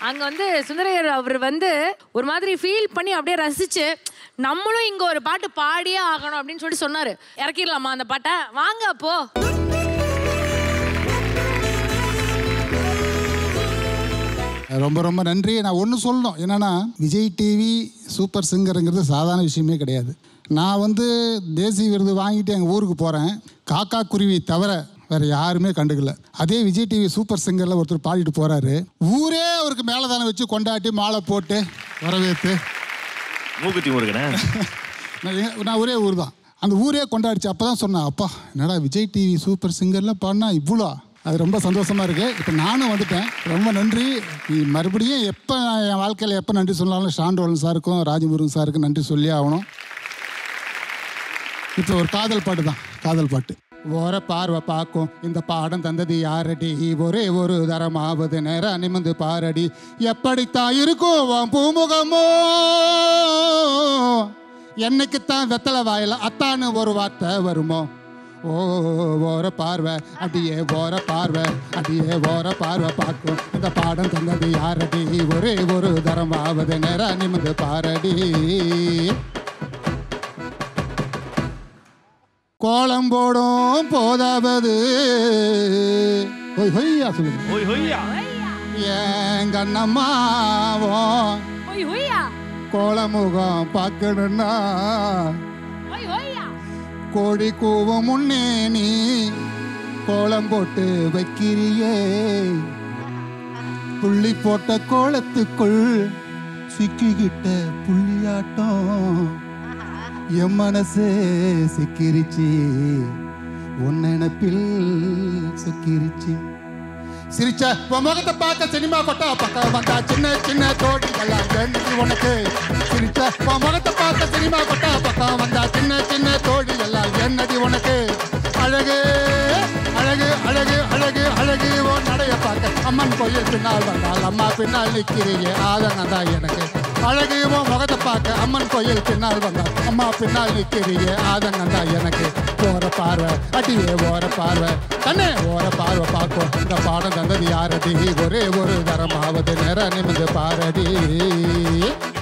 அங்க வந்து சுந்தரையர் அவர் வந்து ஒரு மாதிரி ஃபீல் பண்ணி அப்படியே ரசிச்சு நம்மளும் இங்க ஒரு பாட்டு பாடியே ஆகணும் அப்படின்னு சொல்லி சொன்னாரு இறக்கிடலாமா அந்த பாட்டை வாங்க அப்போ ரொம்ப ரொம்ப நன்றி நான் ஒன்று சொல்லணும் என்னன்னா விஜய் டிவி சூப்பர் சிங்கருங்கிறது சாதாரண விஷயமே கிடையாது நான் வந்து தேசிய விருது வாங்கிட்டு எங்கள் ஊருக்கு போகிறேன் காக்கா குருவி தவிர வேறு யாருமே கண்டுக்கல அதே விஜய் டிவி சூப்பர் சிங்கரில் ஒருத்தர் பாடிட்டு போகிறாரு ஊரே அவருக்கு மேலதானம் வச்சு கொண்டாட்டி மாலை போட்டு வரவேற்று மூக்குத்தி முருகனே நான் எங்க- நான் ஒரே ஊர் தான் அந்த ஊரே கொண்டாடிச்சு அப்போ தான் சொன்னேன் அப்பா என்னடா விஜய் டிவி சூப்பர் சிங்கரில் பாடினா இவ்வளோ அது ரொம்ப சந்தோஷமாக இருக்குது இப்போ நானும் வந்துட்டேன் ரொம்ப நன்றி நீ மறுபடியும் எப்போ என் வாழ்க்கையில் எப்போ நன்றி சொன்னாலும் ஷாண்டோலன் சாருக்கும் ராஜமுருகன் சாருக்கும் நன்றி சொல்லி ஆகணும் இப்போ ஒரு காதல் பாட்டு தான் காதல் பாட்டு ஓர பார்வை பார்க்கும் இந்த பாடம் தந்தது யாரடி ஒரே ஒரு தரமாவது நேரம் நிமிந்து பாரடி எப்படித்தான் இருக்கும் உன் பூமுகமோ என்னைக்குத்தான் வெத்தலை வாயில அத்தான்னு ஒரு வார்த்தை வருமோ ஓ ஓர பார்வை அடியே ஓர பார்வை அடியே ஓர பார்வை பார்க்கும் இந்த பாடம் தந்தது யாரடி ஒரே ஒரு தரமாவது நேரம் நிமிந்து பாரடி கோலம் போடும் போதாவது ஹொய் ஹொய்யா சொல்லுங்க ஓய் ஹொய்யா என் கண்ணம்மாவோ ஒய் ஒய்யா கோலமுகம் பார்க்கணுன்னா ஒய் ஒய்யா கோழி கூவம் முன்னே நீ கோலம் போட்டு வைக்கிறியே புள்ளி போட்ட கோலத்துக்குள் சிக்கிக்கிட்ட புள்ளியாட்டம் என் மனசே சிக்கிரிச்சு உன் நினப்பில் சிக்கிரிச்சு சிரிச்ச உன் முகத்தை பார்க்க சினிமா கொட்டா பக்கம் வந்தா சின்ன சின்ன தோடிகளாம் என்னடி உனக்கு சிரிச்ச உன் முகத்தை பார்க்க சினிமா கொட்டா பக்கம் வந்தா சின்ன சின்ன தோடிகளாம் என்னடி உனக்கு அழகு அழகு அழகு அழகு அழகு உன் நடைய பார்க்க அம்மன் கோயில் பின்னால் வந்தால் அம்மா பின்னால் நிற்கிறீங்க ஆதங்கம் தான் எனக்கு அழகு உன் முகத்தை பார்க்க அம்மன் கோயில் பின்னால் வந்தால் அம்மா பின்னால் நிற்கிறீங்க ஆதங்கம் தான் எனக்கு ஓர பார்வை அடியே ஓர பார்வை கண்ணே ஓர பார்வை பார்க்கும் இந்த பாடம் தந்தது யாரடி ஒரே ஒரு தரமாவது நேரம் நிமிந்து பாரடி